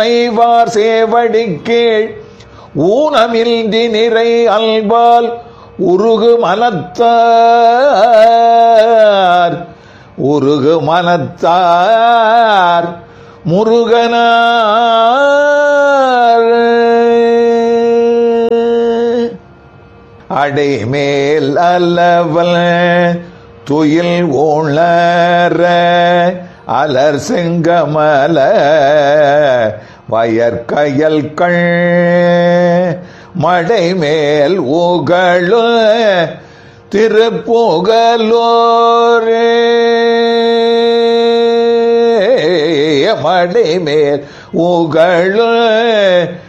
ஐவார் சேவடி கீழ் ஊனமின்றி நிறை அல்பால் உருகு மனத்தார் உருகு மனத்தார் முருகனார் அடைமேல் அல்லவல் துயில் உணர அலர் செங்கமல வயற்கயல் கண் மடை மேல் உகளு திருப்புகலோரே மடை மேல் உகளு